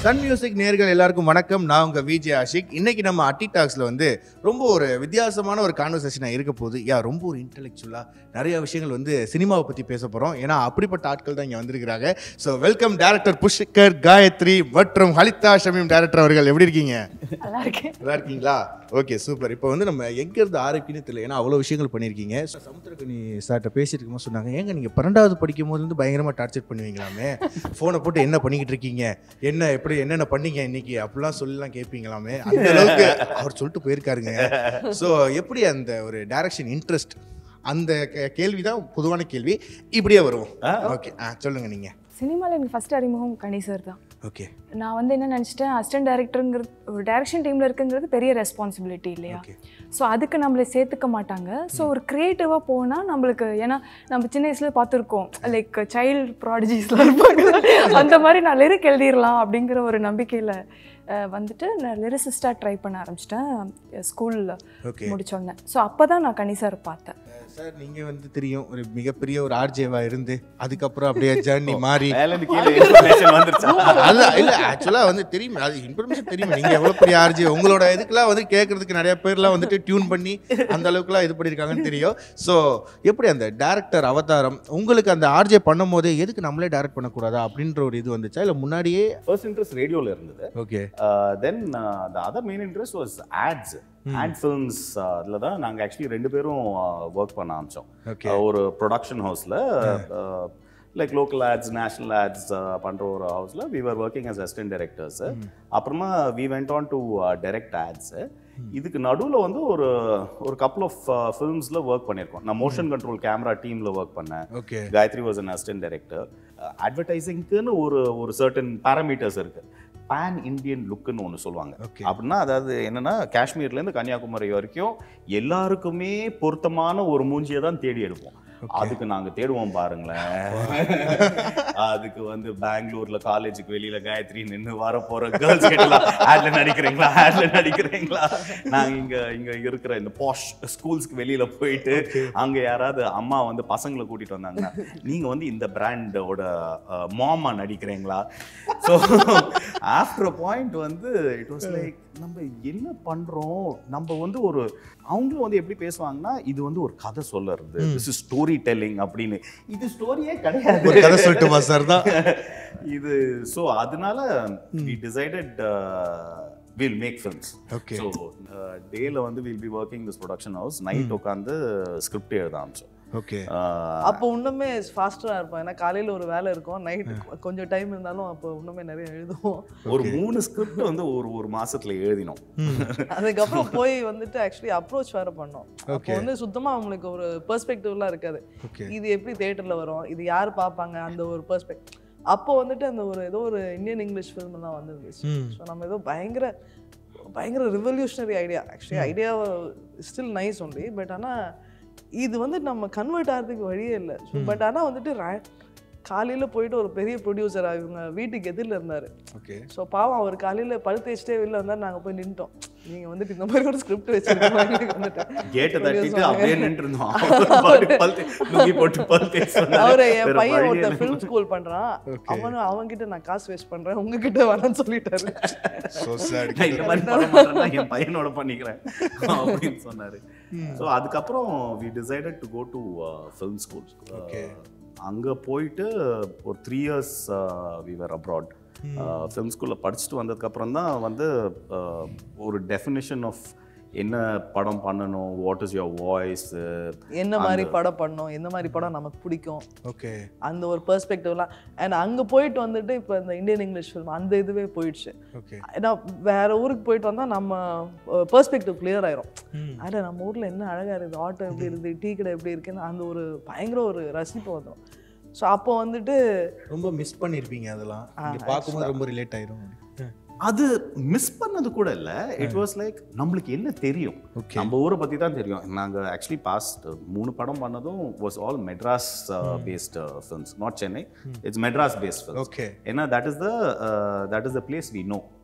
Sun music நேர்கள் எல்லாருக்கும் வணக்கம் நான் உங்க விஜே ஆஷிக் இன்னைக்கு நம்ம அட்டி டாக்ஸ்ல வந்து ரொம்ப ஒரு வித்தியாசமான ஒரு கான்வர்சேஷனா இருக்க போகுது யா ரொம்ப ஒரு இன்டெலெக்சுவலா நிறைய விஷயங்கள் வந்து சினிமாவை பத்தி பேச போறோம் ஏன்னா அப்படிப்பட்ட ஆட்கள் தான் இங்க வந்திருக்கிறாங்க so welcome director Pushkar Gayathri மற்றும் ஹலிதா ஷமீம் டேரக்டர் அவர்கள் எப்படி இருக்கீங்க நல்லா இருக்கேன் நல்லா இருக்கீங்களா ஓகே சூப்பர் இப்போ வந்து நம்ம எங்க இருந்து ஆரம்பிக்கணும் தெரியல ஏன்னா அவ்வளோ விஷயங்கள் பண்ணியிருக்கீங்க So, சமுத்திரக்கனி சார்கிட்ட பேசிட்டு இருக்கும்போது சொன்னாங்க ஏங்க நீங்க பன்னெண்டாவது படிக்கும் போது வந்து பயங்கரமா டார்ச்சர் பண்ணுவீங்களாமே ஃபோனை போட்டு என்ன பண்ணிக்கிட்டு இருக்கீங்க என்ன எப்படி என்னென்ன பண்ணீங்க இன்னைக்கு அப்படிலாம் சொல்லலாம் கேட்பீங்களாமே அந்த அளவுக்கு அவர் சொல்லிட்டு போயிருக்காருங்க ஸோ எப்படி அந்த ஒரு டைரக்ஷன் இன்ட்ரெஸ்ட் அந்த கே- கேள்விதான் பொதுவான கேள்வி இப்படியே வருவோம் ஓகே ஆ சொல்லுங்க நீங்க சினிமாவில் எனக்கு ஃபர்ஸ்ட் அறிமுகம் கனி சார் தான் ஓகே நான் வந்து என்ன நினச்சிட்டேன் அசிஸ்டன்ட் டேரக்டருங்கிறது ஒரு டைரக்ஷன் டீமில் இருக்குங்கிறது பெரிய ரெஸ்பான்சிபிலிட்டி இல்லையா ஓகே ஸோ அதுக்கு நம்மளை சேர்த்துக்க மாட்டாங்க ஸோ ஒரு க்ரியேட்டிவாக போனால் நம்மளுக்கு ஏன்னா நம்ம சின்ன வயசில் பார்த்துருக்கோம் லைக் சைல்டு ப்ராடஜிஸ்லாம் இருப்பாங்க அந்த மாதிரி நான் லிரிக் எழுதிடலாம் அப்படிங்கிற ஒரு நம்பிக்கையில் வந்துட்டு நான் லிரிசிஸ்டாக ட்ரை பண்ண ஆரம்பிச்சிட்டேன் ஸ்கூலில் ஓகே முடிச்சோடனே ஸோ அப்போ தான் நான் கனி சார் பார்த்தேன் சார் நீங்க வந்து தெரியும் ஒரு மிகப்பெரிய ஒரு ஆர்ஜேவா இருந்து அதுக்கப்புறம் அப்படியே ஜர்னி மாறி மேல இருந்து கீழே இன்ஃபர்மேஷன் வந்துருச்சா அல்ல இல்ல ஆக்சுவலா வந்து தெரியும் அது இன்ஃபர்மேஷன் தெரியும் நீங்க எவ்வளவு பெரிய ஆர்ஜி உங்களோட இதுக்கெல்லாம் வந்து கேட்கறதுக்கு நிறைய பேர்லாம் வந்துட்டு டியூன் பண்ணி அந்த அளவுக்குலாம் இது பண்ணியிருக்காங்கன்னு தெரியும் ஸோ எப்படி அந்த டேரக்டர் அவதாரம் உங்களுக்கு அந்த ஆர்ஜே பண்ணும் போது எதுக்கு நம்மளே டைரக்ட் பண்ணக்கூடாதா அப்படின்ற ஒரு இது வந்துச்சா இல்ல முன்னாடியே ஃபர்ஸ்ட் இன்ட்ரெஸ்ட் ரேடியோல இருந்தது okay then the other main interest was ads ad films அதில் தான் நாங்கள் ஆக்சுவலி ரெண்டு பேரும் ஒர்க் பண்ண ஆரம்பிச்சோம் ஓகே Uh, ஒரு ப்ரொடக்ஷன் ஹவுஸில் like local ads national ads பண்ணுற ஒரு ஹவுஸில் we are working as assistant directors அப்புறமா we went on to direct ads இதுக்கு நடுவில் வந்து ஒரு ஒரு கப்புள் ஆஃப் ஃபில்ம்ஸில் ஒர்க் பண்ணியிருக்கோம் நான் மோஷன் கண்ட்ரோல் கேமரா டீமில் ஒர்க் பண்ணேன் okay Gayathri was an assistant director அட்வர்டைசிங்க்குன்னு ஒரு ஒரு சர்டன் பேராமீட்டர்ஸ் இருக்கு பேன் இந்தியன் லுக்குன்னு ஒன்று சொல்லுவாங்க ஓகே அப்படின்னா அதாவது என்னன்னா காஷ்மீர்லேருந்து கன்னியாகுமரி வரைக்கும் எல்லாருக்குமே பொருத்தமான ஒரு மூஞ்சியை தான் தேடி எடுப்போம் அதுக்கு நாங்க தேடுவோம் பாருங்களேன் அதுக்கு வந்து பெங்களூர்ல காலேஜுக்கு வெளியில காயத்ரி நின்று வர போற கேர்ள்ஸ் கிட்டலாம் ஆட்ல நடிக்கிறீங்களா ஆட்ல நடிக்கிறீங்களா நாங்க இங்க இங்க இருக்கிற இந்த பாஷ் ஸ்கூல்ஸ்க்கு வெளியில போயிட்டு அங்க யாராவது அம்மா வந்து பசங்களை கூட்டிட்டு வந்தாங்கன்னா நீங்க வந்து இந்த பிராண்டோட மாமா நடிக்கிறீங்களா ஸோ ஆஃப்டர் பாயிண்ட் வந்து இட் வாஸ் லைக் நம்ம என்ன பண்றோம் நம்ம வந்து ஒரு அவங்களும் வந்து எப்படி பேசுவாங்கன்னா இது வந்து ஒரு கதை சொல்லறது திஸ் இஸ் ஸ்டோரி டெல்லிங் அப்படின்னு இது ஸ்டோரியே கிடையாது ஒரு கதை சொல்லட்டுமா சார் தான் இது ஸோ அதனால we decided will make films okay so டேல வந்து will be working this production house night உட்காந்து ஸ்கிரிப்ட் எழுத ஆரம்பிச்சோம் ஓகே ஆஹ் அப்போ இன்னுமே ஃபாஸ்டராக இருப்போம் ஏன்னா காலையில் ஒரு வேலை இருக்கும் நைட்டு கொஞ்சம் டைம் இருந்தாலும் அப்போ இன்னுமே நிறைய எழுதுவோம் ஒரு மூணு ஸ்கிரிப்ட் வந்து ஒரு ஒரு மாசத்துல எழுதினோம் அதுக்கப்புறம் போய் வந்துட்டு ஆக்சுவலி அப்ரோச் வேற பண்ணோம் அப்போ Okay. வந்து சுத்தமா அவங்களுக்கு ஒரு பெர்ஸ்பெக்டிவ்லாம் இருக்காது ஓகே இது எப்படி தேட்டரில் வரும் இது யார் பார்ப்பாங்க அந்த ஒரு பெர்ஸ்பெக்ட் அப்போ வந்துட்டு அந்த ஒரு ஏதோ ஒரு இந்தியன் இங்கிலீஷ் ஃபிலிம் எல்லாம் வந்துருந்துச்சு ம் ஸோ நம்ம ஏதோ பயங்கர பயங்கர revolutionary idea actually idea still nice only but ஆனால் இது வந்து நம்ம கன்வெர்ட் ஆகிறதுக்கு வழியே இல்லை பட் ஆனால் வந்துட்டு காலையில் போயிட்டு ஒரு பெரிய ப்ரொடியூசர் இவங்க வீட்டுக்கு எதிரில் இருந்தார் ஓகே ஸோ பாவம் அவர் காலையில் பழு தேய்ச்சிட்டே வெளில வந்தார் நாங்கள் போய் நின்ட்டோம் நீங்கள் வந்துட்டு இந்த மாதிரி ஒரு ஸ்கிரிப்ட் வச்சிருக்கோம் வந்துட்டேன் கேட்டை தட்டிட்டு Producer அப்படியே நின்று இருந்தோம் அவர் பாட்டுக்கு பல் தே- லுங்கி போட்டு பல் தேய்ச்சு சொன்னாரு. அவரு என் வேற பையன் வழியே ஒருத்தன் இல்லை. ஃபிலிம் ஸ்கூல் பண்றான் அவனும் அவன்கிட்ட நான் காசு வேஸ்ட் பண்றேன் உங்ககிட்ட வேணாம்னு சொல்லிட்டாரு ஸோ சார் நான் இந்த மாதிரி பண்ண மாட்டேன்னா என் பையனோட பண்ணிக்கிறேன் அப்படின்னு சொன்னாரு ஸோ அதுக்கப்புறம் we decided to go to film school Okay. அங்கே போயிட்டு ஒரு three years we were abroad film ஸ்கூலில் படிச்சுட்டு வந்ததுக்கப்புறம் தான் வந்து uh, ஒரு டெஃபினிஷன் ஆஃப் என்ன படம் பண்ணணும் வாட் இஸ் யுவர் வாய்ஸ் என்ன மாதிரி படம் பண்ணோம் எந்த மாதிரி படம் நமக்கு பிடிக்கும் ஓகே அந்த ஒரு பெர்ஸ்பெக்டிவ்லாம் அண்ட் அங்க போயிட்டு வந்துட்டு இப்போ இந்த இந்தியன் இங்கிலீஷ் ஃபிலிம் அந்த இதுவே போயிடுச்சு ஓகே ஏன்னா வேற ஊருக்கு போயிட்டு வந்தா நம்ம பெர்ஸ்பெக்டிவ் கிளியர் ஆயிரும் ம் அட நம்ம ஊர்ல என்ன அழகா இருக்குது ஆட்டோ எப்படி இருக்குது டீ கடை எப்படி இருக்குன்னு அந்த ஒரு பயங்கர ஒரு ரசிப்பு வந்துடும் ஸோ அப்போ வந்துட்டு ரொம்ப மிஸ் பண்ணிருப்பீங்க அதெல்லாம் ஆ, இங்க பார்க்கும்போது ரொம்ப ரிலேட் ஆயிரும் அது மிஸ் பண்ணது கூட இல்லை இட் வாஸ் லைக் நம்மளுக்கு என்ன தெரியும் ஓகே நம்ம ஊரை பற்றி தான் தெரியும் நாங்கள் ஆக்சுவலி பாஸ்ட் மூணு படம் பண்ணதும் was all Madras based films not Chennai it's Madras based films okay ஏன்னா that is the that is the place we know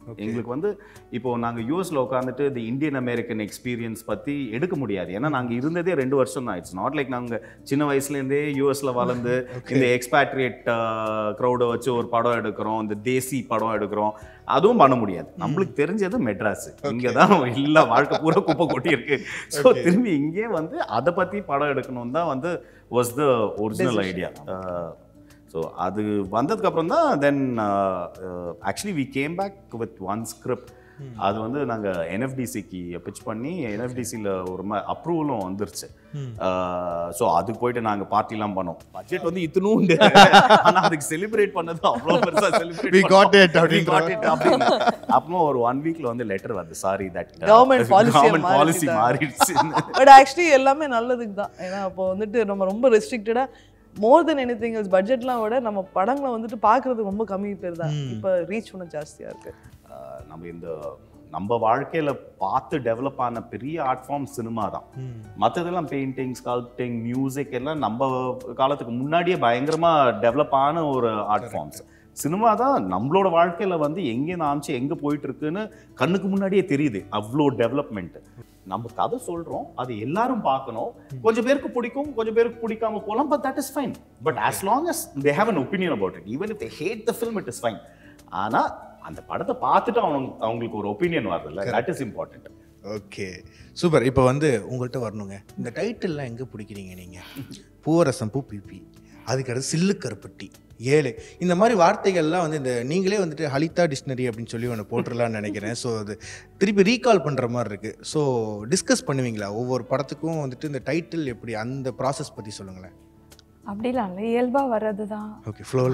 எங்களுக்கு வந்து இப்போ நாங்கள் யூஎஸ்ல உட்காந்துட்டு தி இந்தியன் அமெரிக்கன் எக்ஸ்பீரியன்ஸ் பற்றி எடுக்க முடியாது ஏன்னா நாங்கள் இருந்ததே ரெண்டு வருஷம் தான் இட்ஸ் நாட் லைக் நாங்கள் சின்ன வயசுலேருந்தே யூஎஸ்ல வளர்ந்து இந்த எக்ஸ்பேட்ரியேட் க்ரௌடை வச்சு ஒரு படம் எடுக்கிறோம் இந்த தேசி படம் எடுக்கிறோம் அதுவும் பண்ண முடியாது நம்மளுக்கு தெரிஞ்சது மெட்ராஸ் இங்கே தான் எல்லா வாழ்க்கை பூரா குப்பை கொட்டி இருக்கு ஸோ திரும்பி இங்கே வந்து அதை பற்றி படம் எடுக்கணும் தான் வந்து was the original idea so அது வந்ததுக்கப்புறம் தான் then actually we came back with one script அது வந்து நாங்கள் என்எஃப்டிசிக்கு பிச் பண்ணி என்எஃப்டிசியில் ஒரு அப்ரூவலும் வந்துருச்சு ஸோ அதுக்கு போயிட்டு நாங்கள் பார்ட்டிலாம் பண்ணோம் பட்ஜெட் வந்து இத்தனும் உண்டு ஆனால் அதுக்கு செலிப்ரேட் பண்ணது அவ்வளோ பெருசாக செலிப்ரேட் We got it அப்படின்ற அப்படின்னு அப்புறமா ஒரு ஒன் வீக்ல வந்து லெட்டர் வருது சாரி தட் Government policy ய கவர்மெண்ட் பாலிசி மாறிட்டாங்க. மாறிடுச்சு பட் ஆக்சுவலி எல்லாமே நல்லதுக்கு தான் ஏன்னா அப்போ வந்துட்டு நம்ம ரொம்ப ரெஸ்ட்ரிக்டடாக மோர் தென் எனி திங் பட்ஜெட்லாம் விட நம்ம படங்களை வந்துட்டு பார்க்கறது ரொம்ப கம்மி பேர் தான் இப்போ ரீச் ஒன்றும் ஜாஸ்தியாக இருக்கு ஆஹ் நம்ம இந்த நம்ம வாழ்க்கையில பார்த்து டெவலப் ஆன பெரிய ஆர்ட் ஃபார்ம் சினிமா தான் மற்றதெல்லாம் பெயிண்டிங் ஸ்கல்ப்டிங் மியூசிக் எல்லாம் நம்ம காலத்துக்கு முன்னாடியே பயங்கரமா டெவலப் ஆன ஒரு ஆர்ட் ஃபார்ம்ஸ் சினிமா தான் நம்மளோட வாழ்க்கையில வந்து எங்கே ஆரம்பிச்சு எங்க போயிட்டு இருக்குன்னு கண்ணுக்கு முன்னாடியே தெரியுது அவ்வளோ டெவலப்மெண்ட் நம்ம கதை சொல்றோம் அது எல்லாரும் பார்க்கணும் கொஞ்சம் பேருக்கு பிடிக்கும் கொஞ்சம் பேருக்கு பிடிக்காம போகலாம் but that is fine but as long as they have an opinion about it even if they hate the film it is fine ஆனா அந்த படத்தை பார்த்துட்டு அவங்க அவங்களுக்கு ஒரு ஒப்பீனியன் வருதுல்ல that is important okay super இப்போ வந்து உங்கள்கிட்ட வரணுங்க இந்த டைட்டில்லாம் எங்கே பிடிக்கிறீங்க நீங்கள் பூவரசம் பூ பிபி அதுக்கடுத்து சில்லு கருப்பட்டி ஏழு இந்த மாதிரி வார்த்தைகள்லாம் வந்து இந்த நீங்களே வந்துட்டு ஹலிதா டிக்ஷனரி அப்படின்னு சொல்லி ஒன்று போட்டுடலாம்னு நினைக்கிறேன் ஸோ அது திருப்பி ரீகால் பண்ணுற மாதிரி இருக்குது ஸோ டிஸ்கஸ் பண்ணுவீங்களா ஒவ்வொரு படத்துக்கும் வந்துட்டு இந்த டைட்டில் எப்படி அந்த ப்ராசஸ் பற்றி சொல்லுங்களேன் அப்படிலாம் இல்லை இயல்பா வர்றது தான் ஓகே ஃப்ளோவில்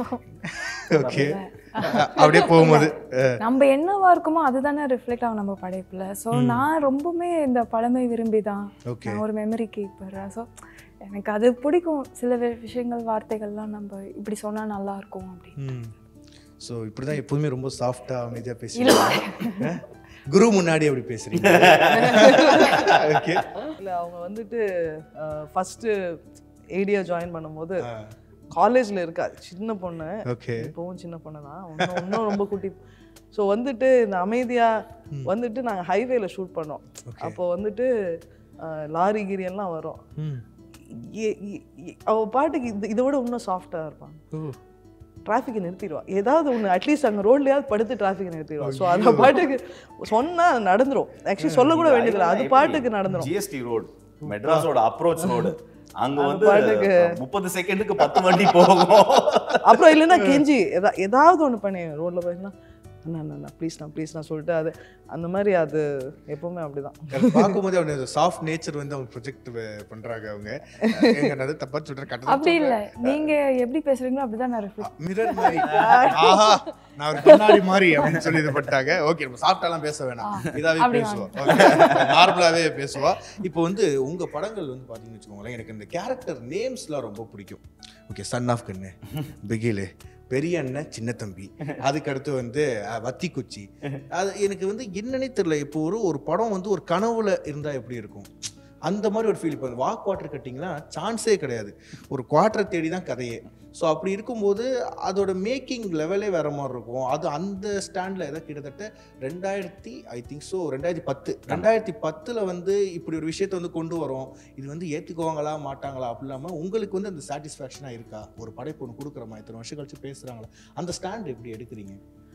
ஓகே அப்படியே போகும்போது நம்ம என்னவா இருக்குமோ அதுதானே ரிஃப்ளெக்ட் ஆகும் நம்ம படைப்புல ஸோ நான் ரொம்பவுமே இந்த பழமை விரும்பி தான் ஓகே நான் ஒரு மெமரி கீப்பர் ஸோ எனக்கு அது பிடிக்கும் சில வி- விஷயங்கள் வார்த்தைகள்லாம் நம்ம இப்படி சொன்னா நல்லா இருக்கும் அப்படின்னு ம் ஸோ இப்படி தான் எப்போதுமே ரொம்ப சாஃப்டாக அமைதியாக பேசுறீங்க குரு முன்னாடி அப்படி பேசுறீங்க ஓகே இல்லை அவங்க வந்துட்டு ஃபஸ்ட்டு ஏடியா ஜாயின் பண்ணும்போது காலேஜில் இருக்கா சின்ன பொண்ணு ஓகே இப்போவும் சின்ன பொண்ணு தான் இன்னும் இன்னும் ரொம்ப குட்டி ஸோ வந்துட்டு இந்த அமைதியா வந்துட்டு நாங்கள் ஹைவேல ஷூட் பண்ணோம் அப்போ வந்துட்டு அஹ், லாரி கிரி எல்லாம் வரும் ம் ஏ- ஏ- ஏ- அவ பாட்டுக்கு இது இதை விட இன்னும் சாஃப்டாக இருப்பாங்க ஓ டிராஃபிக்கை நிறுத்திடுவா ஏதாவது ஒன்று அட்லீஸ்ட் அங்கே ரோட்லயாவது படுத்து டிராஃபிக்கை நிறுத்திடுவா ஸோ அந்த பாட்டுக்கு சொன்னா நடந்துரும் ஆக்சுவலி சொல்லக்கூட வேண்டியதில்லை அது பாட்டுக்கு நடந்துரும் ஜிஎஸ்டி ரோடு மெட்ராஸோட அப்ரோச் ரோடு அங்க அது வந்து பாட்டுக்கு- முப்பது செகண்டுக்கு பத்து வண்டி போகும் அப்புறம் இல்லைன்னா கெஞ்சி எதா ஏதாவது ஒன்று பண்ணி ரோட்ல போயினா அண்ணா அண்ணா, அண்ணா ப்ளீஸ்ண்ணா ப்ளீஸ்ண்ணா சொல்லிட்டு அது அந்த மாதிரி அது எப்பவுமே அப்படிதான் அது பார்க்கும்போது அவங்க சாஃப்ட் நேச்சர் வந்து அவங்க ப்ரொஜெக்ட் பண்றாங்க அவங்க எங்க நான் தப்பா சொல்றேன் அப்படி கரெக்டாக இல்லை நீங்க எப்படி பேசுறீங்களோ அப்படிதான் நான் ரிஃப்ளெக்ட் மிரர் மாதிரி ஆஹா நான் ஒரு கண்ணாடி மாதிரி அப்படின்னு சொல்லி இது பண்ணிட்டாங்க ஓகே நம்ம சாப்பிட்டாலாம் பேச வேணாம் இதாவே அப்படி பேசுவோம் நார்மலாவே பேசுவா இப்போ வந்து உங்க படங்கள் வந்து பாத்தீங்கன்னு வச்சுக்கோங்களேன் எனக்கு இந்த கேரக்டர் நேம்ஸ்லாம் ரொம்ப பிடிக்கும் ஓகே சன் ஆஃப் கண்ணு பிகிலு பெரிய அண்ணன் சின்ன தம்பி அதுக்கு அடுத்து வந்து அஹ், வத்திக்குச்சி அது எனக்கு வந்து என்னன்னே தெரியல இப்போ ஒரு ஒரு படம் வந்து ஒரு கனவுல இருந்தா எப்படி இருக்கும் அந்த மாதிரி ஒரு ஃபீல் இப்போ வாக் குவார்டர் கட்டிங்லாம் சான்ஸே கிடையாது ஒரு குவார்டரை தேடி தான் கதையே ஸோ அப்படி இருக்கும்போது அதோட மேக்கிங் லெவலே வேற மாதிரி இருக்கும் அது அந்த ஸ்டாண்டில் ஏதோ கிட்டத்தட்ட ரெண்டாயிரத்தி ஐ திங்க் ஸோ ரெண்டாயிரத்தி பத்து ரெண்டாயிரத்தி பத்தில் வந்து இப்படி ஒரு விஷயத்தை வந்து கொண்டு வரோம் இது வந்து ஏற்றுக்குவாங்களா மாட்டாங்களா அப்படி இல்லாமல் உங்களுக்கு வந்து அந்த சாட்டிஸ்ஃபேக்ஷனாக இருக்கா ஒரு படைப்பு ஒன்று கொடுக்குறோமா இத்தனை வருஷம் கழிச்சு பேசுகிறாங்களா அந்த ஸ்டாண்ட் எப்படி எடுக்கிறீங்க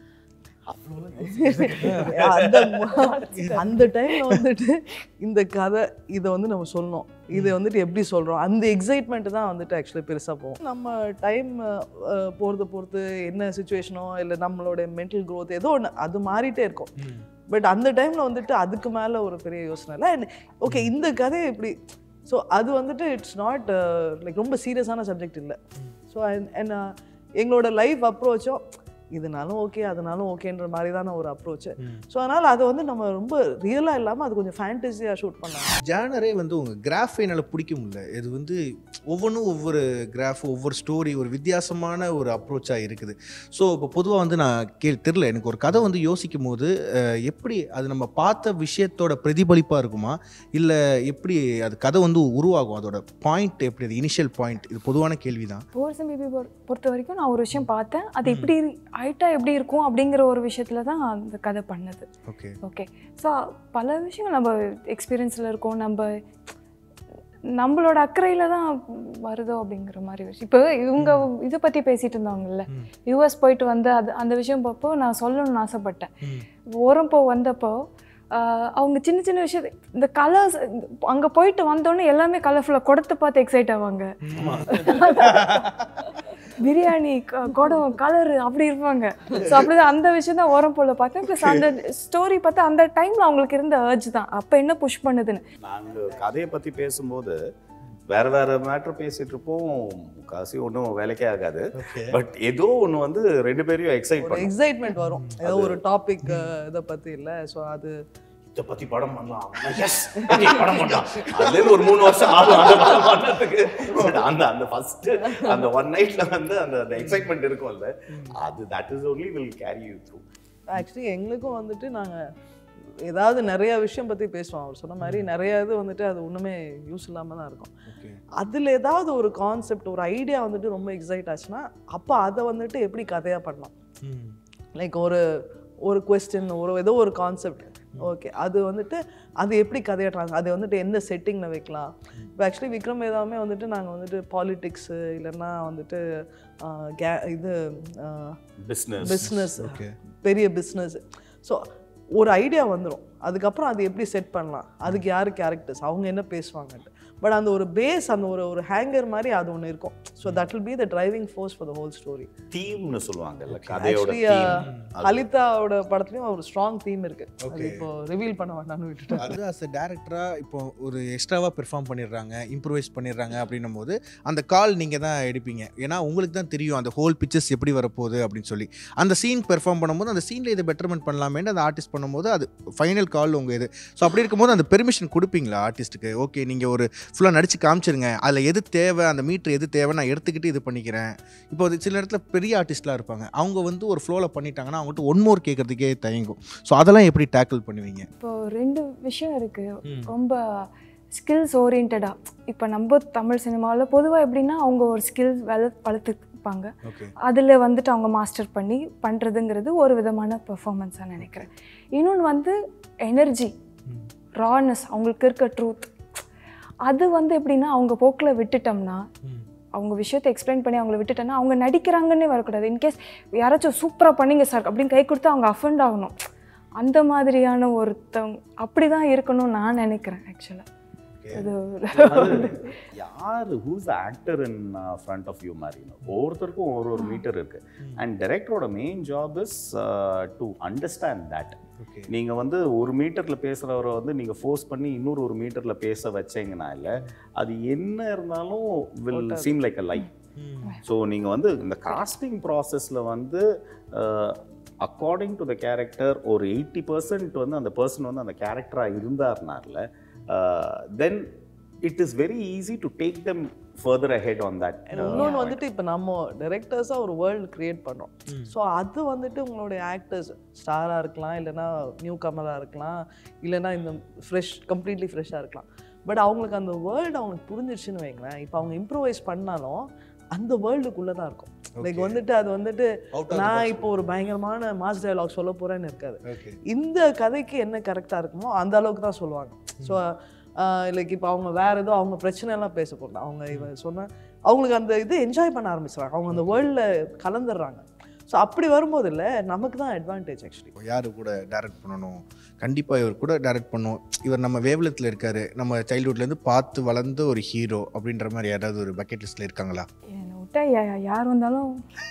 அந்த மு- அந்த டைம்ல வந்துட்டு இந்த கதை இதை வந்து நம்ம சொல்லணும் இதை வந்துட்டு எப்படி சொல்றோம் அந்த எக்ஸைட்மெண்ட் தான் வந்துட்டு ஆக்சுவலி பெருசா போகும் நம்ம டைம் போகிறத பொறுத்து என்ன சுச்சுவேஷனோ இல்லை நம்மளோட மென்டல் growth ஏதோ ஒன்று அது மாறிட்டே இருக்கும் பட் அந்த டைம்ல வந்துட்டு அதுக்கு மேல ஒரு பெரிய யோசனை இல்லை அண்ட் ஓகே இந்த கதை இப்படி ஸோ அது வந்துட்டு இட்ஸ் நாட் லைக் ரொம்ப சீரியஸான சப்ஜெக்ட் இல்லை ஸோ அண்ட் எங்களோட லைஃப் அப்ரோச்சும் இதனாலும் ஓகே அதனாலும் ஓகேன்ற மாதிரி தானே ஒரு அப்ரோச் ஸோ அதனால் அதை வந்து நம்ம ரொம்ப ரியலாக இல்லாமல் அது கொஞ்சம் ஃபேண்டஸியாக ஷூட் பண்ணலாம் ஜானரே வந்து உங்கள் கிராஃப் என்னால் பிடிக்க முடியல இது வந்து ஒவ்வொன்றும் ஒவ்வொரு கிராஃப் ஒவ்வொரு ஸ்டோரி ஒரு வித்தியாசமான ஒரு அப்ரோச்சாக இருக்குது ஸோ இப்போ பொதுவாக வந்து நான் கே தெரில எனக்கு ஒரு கதை வந்து யோசிக்கும் போது அஹ், எப்படி அது நம்ம பார்த்த விஷயத்தோட பிரதிபலிப்பாக இருக்குமா இல்லை எப்படி அது கதை வந்து உருவாகும் அதோட பாயிண்ட் எப்படி அது இனிஷியல் பாயிண்ட் இது பொதுவான கேள்வி தான் போர்சம் பேபி பொறுத்த வரைக்கும் நான் ஒரு விஷயம் பார்த்தேன் அது இப்படி ஆயிட்டா எப்படி இருக்கும் அப்படிங்கிற ஒரு விஷயத்துல தான் அந்த கதை பண்ணது ஓகே ஓகே ஸோ பல விஷயம் நம்ம எக்ஸ்பீரியன்ஸில் இருக்கோம் நம்ம நம்மளோட அக்கறையில் தான் வருதோ அப்படிங்கிற மாதிரி விஷயம் இப்போ இவங்க இதை பற்றி பேசிட்டு இருந்தாங்கல்ல ம். யூஎஸ் போயிட்டு வந்து அது அந்த விஷயம் பார்ப்போ நான் சொல்லணும்னு ஆசைப்பட்டேன் ஓரம் போ வந்தப்போ ஆஹ், அவங்க சின்ன சின்ன விஷயம் இந்த கலர்ஸ் அங்கே போயிட்டு வந்தோடனே எல்லாமே கலர்ஃபுல்லாக குடத்தை பார்த்து எக்ஸைட் ஆவாங்க பிரியாணி க- குடம் கலரு அப்படி இருப்பாங்க ஸோ அப்படிதான் அந்த விஷயம் தான் ஓரம் போல பார்த்தேன் ப்ளஸ் அந்த ஸ்டோரி பார்த்து அந்த டைமில் அவங்களுக்கு இருந்த அர்ஜ் தான் அப்போ என்ன புஷ் பண்ணுதுன்னு நாங்க கதையை பத்தி பேசும்போது வேற வேற மேட்ரு பேசிட்டு இருப்போம் காசி ஒன்றும் வேலைக்கே ஆகாது ஓகே பட் ஏதோ ஒண்ணு வந்து ரெண்டு பேரையும் எக்ஸைட் ஒரு பண்ணும் எக்ஸைட்மெண்ட் வரும் ஏதோ ஒரு டாபிக் இதை பத்தி இல்ல ஸோ அது இதை பத்தி படம் பண்ணலாம் எஸ் படம் பண்ணலாம் அதுல இருந்து ஒரு மூணு வருஷம் ஆகும் அந்த படம் பண்ணதுக்கு But அந்த அந்த ஃபர்ஸ்ட் அந்த ஒன் நைட்ல வந்து அந்த அந்த எக்ஸைட்மெண்ட் இருக்கும்ல அது that is only will carry you through actually எங்களுக்கும் வந்துட்டு நாங்க ஏதாவது நிறைய விஷயம் பத்தி பேசுவோம் அவர் சொன்ன மாதிரி நிறைய இது வந்துட்டு அது ஒண்ணுமே யூஸ் இல்லாம தான் இருக்கும் ஓகே அதுல ஏதாவது ஒரு கான்செப்ட் ஒரு ஐடியா வந்துட்டு ரொம்ப எக்ஸைட் ஆச்சுன்னா அப்போ அதை வந்துட்டு எப்படி கதையா பண்ணலாம் லைக் ஒரு ஒரு கொஸ்டின் ஒரு ஏதோ ஒரு கான்செப்ட் ஓகே அது வந்துட்டு அது எப்படி கதையாடுறாங்க அது வந்துட்டு எந்த செட்டிங்கில் வைக்கலாம் இப்போ ஆக்சுவலி விக்ரம் வேதாமே வந்துட்டு நாங்கள் வந்துட்டு பாலிடிக்ஸு இல்லைன்னா வந்துட்டு ஆஹ், ga- இது பிஸ்னஸ் பிஸ்னஸ் ஓகே பெரிய பிஸ்னஸ் ஸோ ஒரு ஐடியா வந்துடும் அதுக்கப்புறம் அது எப்படி செட் பண்ணலாம் அதுக்கு யார் கேரக்டர்ஸ் அவங்க என்ன பேசுவாங்கன்ட்டு பட் அந்த ஒரு பேஸ் அந்த ஒரு ஒரு ஹேங்கர் மாதிரி அது ஒன்று இருக்கும் so that will be the driving force for the whole story தீம்னு சொல்லுவாங்கல்ல கதையோட ஆக்சுவலி தீம் அலிதாவோட படத்துலயும் ஒரு ஸ்ட்ராங் தீம் இருக்கு அது Okay. இப்போ ரிவீல் பண்ண வேண்டாம்னு விட்டுட்டேன் அது அஸ் டேரக்டரா இப்போ ஒரு எக்ஸ்ட்ராவாக பெர்ஃபார்ம் பண்ணிடுறாங்க இம்ப்ரூவைஸ் பண்ணிடுறாங்க அப்படின்னும் போது அந்த கால் நீங்கள் தான் எடுப்பீங்க ஏன்னா உங்களுக்கு தான் தெரியும் அந்த ஹோல் பிக்சர்ஸ் எப்படி வரப்போகுது அப்படின்னு சொல்லி அந்த சீன் பெர்ஃபார்ம் பண்ணும்போது அந்த சீனில் இதை பெட்டர்மெண்ட் பண்ணலாமேன்னு அந்த ஆர்டிஸ்ட் பண்ணும்போது அது ஃபைனல் கால் உங்கள் இது ஸோ அப்படி இருக்கும்போது அந்த பெர்மிஷன் கொடுப்பீங்களா ஆர்டிஸ்ட்டுக்கு ஓகே நீங்கள் ஒரு ஃபுல்லாக நடிச்சு காமிச்சிருங்க அதில் எது தேவை அந்த மீட்ரு எது தேவை நான் எடுத்துக்கிட்டு இது பண்ணிக்கிறேன் இப்போ அது சில இடத்துல பெரிய ஆர்டிஸ்ட்லாம் இருப்பாங்க அவங்க வந்து ஒரு ஃப்ளோவில் பண்ணிட்டாங்கன்னா அவங்ககிட்ட ஒன் மோர் கேட்கறதுக்கே தயங்கும் ஸோ அதெல்லாம் எப்படி டேக்கிள் பண்ணுவீங்க இப்போ ரெண்டு விஷயம் இருக்குது ரொம்ப ஸ்கில்ஸ் ஓரியன்டாக இப்போ நம்ம தமிழ் சினிமாவில் பொதுவாக எப்படின்னா அவங்க ஒரு ஸ்கில் வள வளர்த்துப்பாங்க ஓகே அதில் வந்துட்டு அவங்க மாஸ்டர் பண்ணி பண்ணுறதுங்கிறது ஒரு விதமான பெர்ஃபார்மன்ஸாக நினைக்கிறேன் இன்னொன்று வந்து எனர்ஜி ரானஸ் அவங்களுக்கு இருக்க ட்ரூத் அது வந்து எப்படின்னா அவங்க போக்கில் விட்டுட்டோம்னா அவங்க விஷயத்தை எக்ஸ்பிளைன் பண்ணி அவங்கள விட்டுட்டோன்னா அவங்க நடிக்கிறாங்கன்னே வரக்கூடாது இன்கேஸ் யாராச்சும் சூப்பராக பண்ணீங்க சார் அப்படின்னு கை கொடுத்து அவங்க அஃபெண்ட் ஆகணும் அந்த மாதிரியான ஒருத்தவங்க அப்படி தான் இருக்கணும்னு நான் நினைக்கிறேன் ஆக்சுவலாக அது யார் who's actor in front of you மாதிரி ஒவ்வொருத்தருக்கும் ஒரு ஒரு மீட்டர் இருக்கு அண்ட் டைரக்டரோட main job is to understand that okay நீங்கள் வந்து ஒரு மீட்டரில் பேசுகிறவரை வந்து நீங்கள் ஃபோர்ஸ் பண்ணி இன்னொரு ஒரு மீட்டரில் பேச வச்சீங்கன்னா இல்லை அது என்ன இருந்தாலும் will seem like a life so நீங்கள் வந்து இந்த காஸ்டிங் ப்ராசஸில் வந்து அக்கார்டிங் டு த கேரக்டர் ஒரு எயிட்டி பர்சன்ட் வந்து அந்த பர்சன் வந்து அந்த கேரக்டராக இருந்தார்னால then it is very easy to take them further ahead on that இன்னொன்று வந்துட்டு இப்போ நம்ம டைரக்டர்ஸாக ஒரு வேர்ல்டு கிரியேட் பண்ணுறோம் ஸோ அது வந்துட்டு உங்களுடைய ஆக்டர்ஸ் ஸ்டாராக இருக்கலாம் இல்லைன்னா நியூ கமராக இருக்கலாம் இல்லைன்னா இந்த ஃப்ரெஷ் கம்ப்ளீட்லி ஃப்ரெஷ்ஷாக இருக்கலாம் பட் அவங்களுக்கு அந்த வேர்ல்டு அவங்களுக்கு புரிஞ்சிருச்சுன்னு வைங்களேன் இப்போ அவங்க இம்ப்ரூவைஸ் பண்ணாலும் அந்த வேர்ல்டுக்குள்ளே தான் இருக்கும் லைக் Okay. வந்துட்டு அது வந்துட்டு நான் இப்போ ஒரு பயங்கரமான மாஸ் டயலாக் சொல்ல போகிறேன்னு இருக்காது ஓகே இந்த கதைக்கு என்ன கரெக்டாக இருக்குமோ அந்த அளவுக்கு தான் சொல்லுவாங்க ஸோ லைக் இப்போ அவங்க வேற ஏதோ அவங்க பிரச்சனை எல்லாம் பேச போகல அவங்க இவன் சொன்ன அவங்களுக்கு அந்த இது என்ஜாய் பண்ண ஆரம்பிச்சிடுறாங்க அவங்க அந்த வேர்ல்டில் கலந்துடுறாங்க ஸோ அப்படி வரும்போது இல்லை நமக்கு தான் அட்வான்டேஜ் ஆக்சுவலி யாரு கூட டைரக்ட் பண்ணணும் கண்டிப்பாக இவர் கூட டைரக்ட் பண்ணணும் இவர் நம்ம வேவ்லத்தில் இருக்காரு நம்ம சைல்ட்ஹுட்லேருந்து பார்த்து வளர்ந்த ஒரு ஹீரோ அப்படின்ற மாதிரி யாராவது ஒரு பக்கெட் லிஸ்ட்டில் இருக்காங்களா என்னை விட்டா யா- யார் வந்தாலும்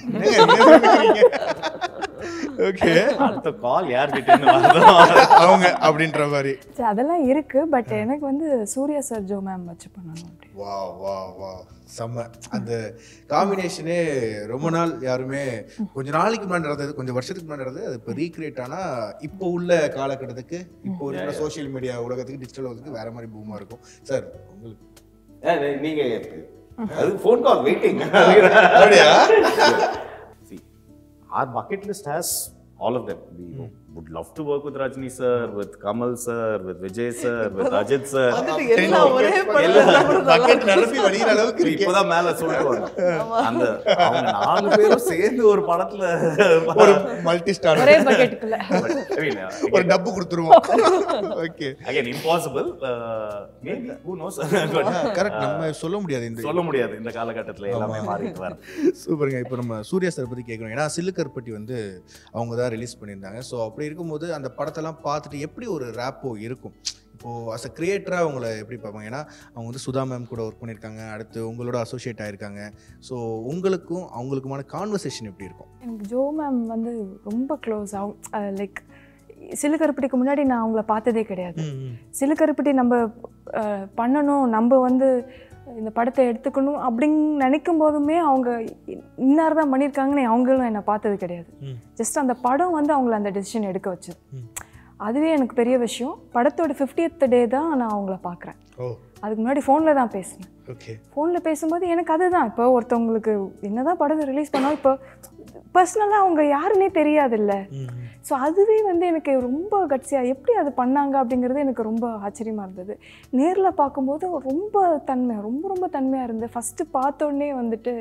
ஓகே அடுத்த கால் யார்கிட்ட வருதோ அவங்க அப்படின்ற மாதிரி சரி, அதெல்லாம் இருக்குது பட் எனக்கு வந்து சூர்யா சார் ஜோ மேம் வச்சு பண்ணணும் அப்படி வா வா வா செம்ம அந்த காம்பினேஷனே ரொம்ப நாள் யாருமே கொஞ்ச நாளைக்கு முன்னாடி நடந்தது கொஞ்சம் வருஷத்துக்கு முன்னாடி நடந்தது அது இப்போ ரீக்ரியேட் ஆனால் இப்போ உள்ள காலகட்டத்துக்கு இப்போ இருக்கிற சோஷியல் மீடியா உலகத்துக்கு டிஜிட்டல் உலகத்துக்கு வேற மாதிரி பூமா இருக்கும் சார் உங்களுக்கு ஏய், நீங்க அது ஃபோன் கால் வெயிட்டிங் அப்படியா See, our bucket list has all of them. We would love to work with Rajni sir, with Kamal sir, with Vijay sir, with Ajit sir. வந்துட்டு எல்லாம் ஒரே படத்துல நம்மளும் நல்லா பக்கெட் நிரம்பி வடிகிற அளவுக்கு இருக்கே. இப்போதான் மேல சொல்லுவாங்க அந்த அவங்க நாலு பேரும் சேர்ந்து ஒரு படத்துல ஒரு மல்டி ஸ்டார் ஒரே பக்கெட்டுக்குள்ள But, I mean, uh, ஒரு டப்பு கொடுத்துருவோம் okay again impossible uh, maybe who knows But correct நம்ம சொல்ல முடியாது இந்த சொல்ல முடியாது இந்த காலகட்டத்துல எல்லாமே மாறிட்டு வருது சூப்பருங்க இப்போ நம்ம சூர்யா சார் பற்றி கேட்குறோம் ஏன்னா சில்லுக்கருப்பட்டி வந்து அவங்க தான் ரிலீஸ் பண்ணியிருந்தாங்க ஸோ அப்படி இருக்கும்போது அந்த படத்தெல்லாம் பார்த்துட்டு எப்படி ஒரு ரேப்போ இருக்கும் இப்போது அஸ் அ கிரியேட்டராக அவங்கள எப்படி பார்ப்பாங்க ஏன்னா அவங்க வந்து சுதா மேம் கூட ஒர்க் பண்ணியிருக்காங்க அடுத்து உங்களோட அசோசியேட் ஆயிருக்காங்க ஸோ உங்களுக்கும் அவங்களுக்குமான கான்வர்சேஷன் எப்படி இருக்கும் எனக்கு ஜோ மேம் வந்து ரொம்ப க்ளோஸ் அவங்க லைக் சிலுக்கருப்பட்டிக்கு முன்னாடி நான் அவங்கள பார்த்ததே கிடையாது சிலுக்கருப்பட்டி நம்ம அஹ், பண்ணணும் நம்ம வந்து இந்த படத்தை எடுத்துக்கணும் அப்படின்னு நினைக்கும் போதுமே அவங்க இன்னார் தான் பண்ணியிருக்காங்கன்னு அவங்களும் என்னை பார்த்தது கிடையாது ம். ஜஸ்ட் அந்த படம் வந்து அவங்கள அந்த டெசிஷன் எடுக்க வச்சது ம். அதுவே எனக்கு பெரிய விஷயம் படத்தோட 50th டே தான் நான் அவங்கள பார்க்குறேன் ஓ அதுக்கு முன்னாடி ஃபோனில் தான் பேசினேன் ஓகே ஃபோனில் பேசும்போது எனக்கு அதுதான் இப்போ ஒருத்தவங்களுக்கு என்னதான் படத்தை ரிலீஸ் பண்ணோம் இப்போ பர்சனலாக அவங்க யாருன்னே தெரியாதுல்ல ஸோ அதுவே வந்து எனக்கு ரொம்ப கட்சியாக எப்படி அது பண்ணாங்க அப்படிங்கிறது எனக்கு ரொம்ப ஆச்சரியமாக இருந்தது நேரில் பார்க்கும்போது ரொம்ப தன்மை ரொம்ப ரொம்ப தன்மையாக இருந்தது ஃபஸ்ட்டு பார்த்தோன்னே வந்துட்டு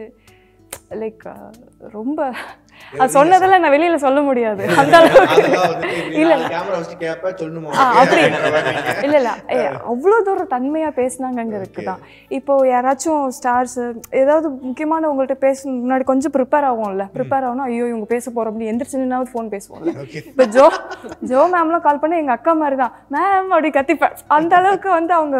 லைக் ரொம்ப அது சொன்னதெல்லாம் நான் வெளியில் சொல்ல முடியாது அந்த அளவுக்கு இல்ல. கேமரா வச்சு கேப்ப சொல்லணுமா ஆ, அப்படி இல்ல இல்ல ஏ, அவ்வளோ தூரம் தன்மையா பேசுனாங்கிறதுக்கு தான் இப்போ யாராச்சும் ஸ்டார்ஸ் ஏதாவது முக்கியமான உங்கள்ட்ட பேச முன்னாடி கொஞ்சம் ப்ரிப்பேர் ஆகும்ல ப்ரிப்பேர் ஆகணும் ஐயோ இவங்க பேச போறோம் அப்படி எந்திரிச்சு நின்னாவது ஃபோன் பேசுவோம்ல ஓகே இப்போ ஜோ ஜோ மேம்லாம் கால் பண்ணி எங்க அக்கா மாதிரி தான் மேம் அப்படி கத்திப்பேன் அந்த அளவுக்கு வந்து அவங்க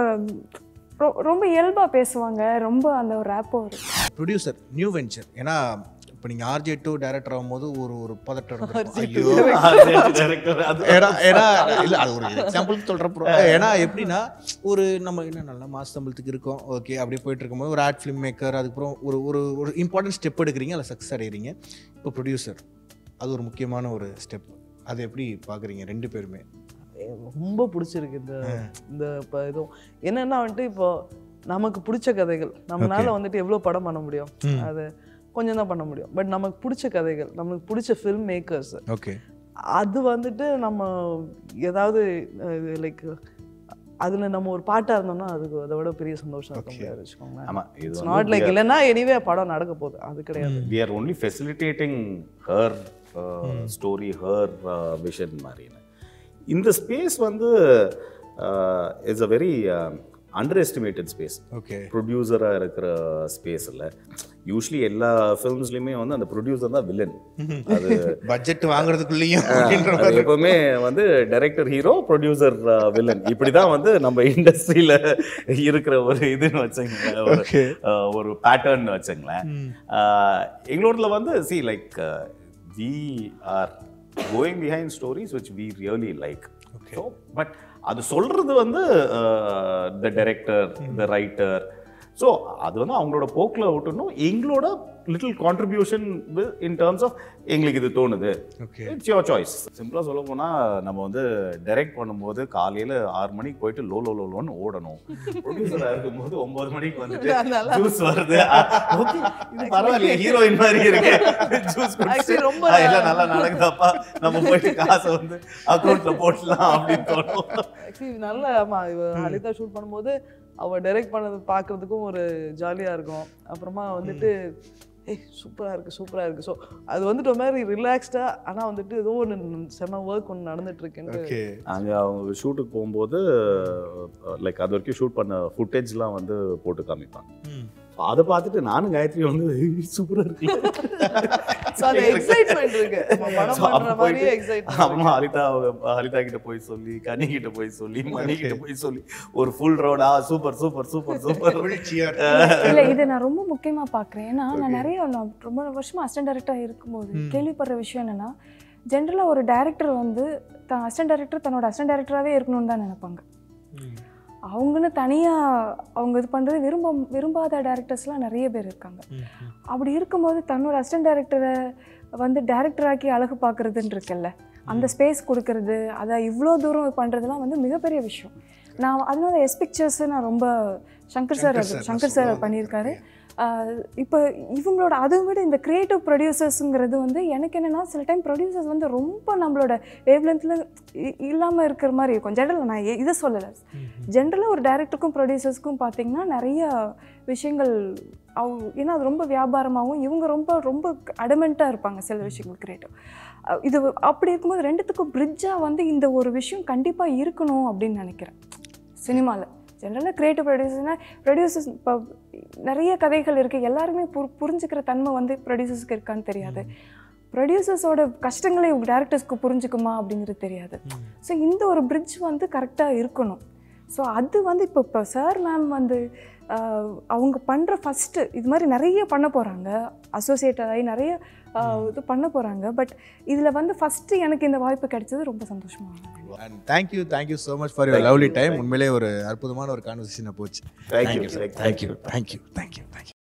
ரொ- ரொம்ப இயல்பா பேசுவாங்க ரொம்ப அந்த ஒரு ரேப்போ இருக்கு ப்ரொடியூசர் நியூ வெஞ்சர் ஏன்னா இப்போ நீங்கள் ஆர்ஜே டூ டேரக்டர் ஆகும்போது ஒரு ஒரு பதட்டம் இருந்திருக்கும். RJ2 ஐயோ director, அது ஏன்னா ஏன்னா இல்லை அது ஒரு எக்ஸாம்பிளுக்கு சொல்கிறப்போ ஏன்னா எப்படின்னா ஒரு நம்ம என்ன நல்ல மாச சம்பளத்துக்கு இருக்கோம் ஓகே அப்படியே போயிட்டு இருக்கும்போது ஒரு ஆர்ட் ஃபிலிம் மேக்கர் அதுக்கப்புறம் ஒரு ஒரு ஒரு இம்பார்ட்டன்ட் ஸ்டெப் எடுக்கிறீங்க அதில் சக்ஸஸ் அடைகிறீங்க இப்போ ப்ரொடியூசர் அது ஒரு முக்கியமான ஒரு ஸ்டெப் அதை எப்படி பார்க்குறீங்க ரெண்டு பேருமே ரொம்ப பிடிச்சிருக்கு இந்த இந்த இப்போ இதுவும் என்னன்னா வந்துட்டு இப்போ நமக்கு பிடிச்ச கதைகள் நம்மளால வந்துட்டு எவ்வளோ படம் பண்ண முடியும் ம். அது கொஞ்சம் தான் பண்ண முடியும் பட் நமக்கு பிடிச்ச கதைகள் நமக்கு பிடிச்ச ஃபில்ம் மேக்கர்ஸ் ஓகே அது வந்துட்டு நம்ம ஏதாவது லைக் அதுல நம்ம ஒரு பாட்டா இருந்தோம்னா அதுக்கு அதை விட பெரிய சந்தோஷம் இருக்க Okay. முடியாது வச்சுக்கோங்களேன் ஆமா இது இட்ஸ் வந்து நாட் லைக் இல்லைன்னா எனிவே படம் நடக்க போகுது அது கிடையாது we are only facilitating her uh, story her uh, vision மாதிரின்னு இந்த ஸ்பேஸ் வந்து it's a very underestimated space okay ப்ரொடியூசராக இருக்கிற ஸ்பேஸில் யூஸ்வலி எல்லா ஃபிலிம்ஸ்லையுமே வந்து அந்த ப்ரொடியூசர் தான் வில்லன் அது பட்ஜெட் வாங்குறதுக்குள்ளேயும் அப்படின்ற அது மாதிரி எப்பவுமே வந்து டைரக்டர் ஹீரோ ப்ரொடியூசர் வில்லன் இப்படி தான் வந்து நம்ம இண்டஸ்ட்ரியில் இருக்கிற ஒரு இதுன்னு வச்சுங்களேன் ஒரு ஓகே uh, ஒரு பேட்டர்ன் வச்சுங்களேன் Uh, எங்களோடதுல வந்து see like we are going behind stories which we really like Okay. So but அது சொல்றது வந்து the director the writer so அது வந்து அவங்களோட போக்கில் விட்டுணும் எங்களோட little contribution in terms of எங்களுக்கு இது தோணுது ஓகே இட்ஸ் யோர் சாய்ஸ் சிம்பிளாக சொல்ல போனால் நம்ம வந்து டைரக்ட் பண்ணும்போது காலையில் ஆறு மணிக்கு போயிட்டு லோ லோ லோ லோன்னு ஓடணும் ப்ரொடியூசராக இருக்கும்போது ஒன்பது மணிக்கு வந்துட்டு நல்லா- ஜூஸ் வருது ஓகே இது பரவாயில்லையே ஹீரோயின் மாதிரி இருக்கு ஜூஸ் Actually ரொம்ப எல்லாம் நல்லா நடக்குதாப்பா நம்ம போயிட்டு காசை வந்து அக்கௌண்ட்ல போடலாம் அப்படின்னு தோணும் ஆக்சுவலி நல்ல ஆமா இவ ஹலிதா ஷூட் பண்ணும்போது அவ டைரக்ட் பண்ணது பார்க்கறதுக்கும் ஒரு ஜாலியா இருக்கும் அப்புறமா வந்துட்டு ஏய் சூப்பரா இருக்கு சூப்பரா இருக்கு ஸோ அது வந்துட்டு ஒரு மாதிரி ரிலாக்ஸ்டா ஆனா வந்துட்டு ஏதோ ஒன்று செம ஒர்க் ஒன்று நடந்துட்டு இருக்குன்னு ஓகே அங்கே அவங்க ஷூட்டுக்கு போகும்போது லைக் அது வரைக்கும் ஷூட் பண்ண ஃபுட்டேஜ்லாம் வந்து போட்டு காமிப்பாங்க So அதை பார்த்துட்டு நானும் காயத்ரி வந்து சூப்பராக இருக்கு ஸோ அந்த எக்ஸைட்மெண்ட் இருக்கு நம்ம படம் So, பண்ற அப்ப மாதிரியே போயிட்டு எக்ஸைட்மெண்ட் அப்புறமா ஹரிதா ஹரிதா கிட்ட போய் சொல்லி கனி கிட்ட போய் சொல்லி மணி கிட்ட போய் சொல்லி ஒரு ஃபுல் ரோடா சூப்பர் சூப்பர் சூப்பர் சூப்பர் இல்ல இதை நான் ரொம்ப முக்கியமா பார்க்குறேன் ஏன்னா நான் நிறைய நான் ரொம்ப வருஷமா அசிஸ்டன்ட் டைரக்டராக இருக்கும்போது கேள்விப்படுற விஷயம் என்னன்னா ஜென்ரலா ஒரு டைரக்டர் வந்து தான் அசிஸ்டன்ட் டைரக்டர் தன்னோட அசிஸ்டன்ட் டைரக்டராகவே இருக்கணும்னு தான் நினைப்பாங்க அவங்கன்னு தனியாக அவங்க இது பண்ணுறது விரும்ப விரும்பாத டேரக்டர்ஸ்லாம் நிறைய பேர் இருக்காங்க அப்படி இருக்கும்போது தன்னோட அசிஸ்டன்ட் டைரக்டரை வந்து டேரக்டராக்கி அழகு பார்க்குறதுன்னு இருக்குல்ல அந்த ஸ்பேஸ் கொடுக்கறது அதை இவ்வளோ தூரம் பண்ணுறதுலாம் வந்து மிகப்பெரிய விஷயம் நான் அதனால எஸ் பிக்சர்ஸ் நான் ரொம்ப சங்கர் சார் சங்கர் அது sir, சங்கர் நான் சார் சொல்லுவாங்க. பண்ணியிருக்காரு இப்போ இவங்களோட அதை விட இந்த க்ரியேட்டிவ் ப்ரொடியூசர்ஸுங்கிறது வந்து எனக்கு என்னென்னா சில டைம் ப்ரொடியூசர்ஸ் வந்து ரொம்ப நம்மளோட வேவ்லென்த்தில் இல்லாமல் இருக்கிற மாதிரி இருக்கும் ஜென்ரலாக நான் இ- இதை சொல்லலை ஜென்ரலாக ஒரு டேரக்டருக்கும் ப்ரொடியூசர்ஸ்க்கும் பார்த்தீங்கன்னா நிறைய விஷயங்கள் அவ ஏன்னா அது ரொம்ப வியாபாரமாகவும் இவங்க ரொம்ப ரொம்ப அடமெண்ட்டாக இருப்பாங்க சில விஷயங்கள் கிரியேட்டிவ் இது அப்படி இருக்கும்போது ரெண்டுத்துக்கும் பிரிட்ஜாக வந்து இந்த ஒரு விஷயம் கண்டிப்பாக இருக்கணும் அப்படின்னு நினைக்கிறேன் சினிமாவில் ஜென்ரலாக கிரியேட்டிவ் ப்ரொடியூசர்னா ப்ரொடியூசர்ஸ் இப்போ நிறைய கதைகள் இருக்குது எல்லாருமே புரி புரிஞ்சுக்கிற தன்மை வந்து ப்ரொடியூசர்ஸ்க்கு இருக்கான்னு தெரியாது ப்ரொடியூசர்ஸோட கஷ்டங்களை டேரக்டர்ஸ்க்கு புரிஞ்சுக்குமா அப்படிங்கிறது தெரியாது ஸோ இந்த ஒரு பிரிட்ஜ் வந்து கரெக்டாக இருக்கணும் ஸோ அது வந்து இப்போ இப்போ சார் மேம் வந்து ஆஹ், அவங்க பண்ணுற ஃபஸ்ட்டு இது மாதிரி நிறைய பண்ண போகிறாங்க அசோசியேட்டட் ஆகி நிறைய ஆஹ், இது பண்ண போகிறாங்க பட் இதில் வந்து ஃபஸ்ட்டு எனக்கு இந்த வாய்ப்பு கிடைச்சது ரொம்ப சந்தோஷமாக இருந்தது and thank you thank you so much for your lovely time உண்மையிலே ஒரு அற்புதமான ஒரு கான்வர்சேஷனை போச்சு Thank you, sir. Thank you thank you thank you thank you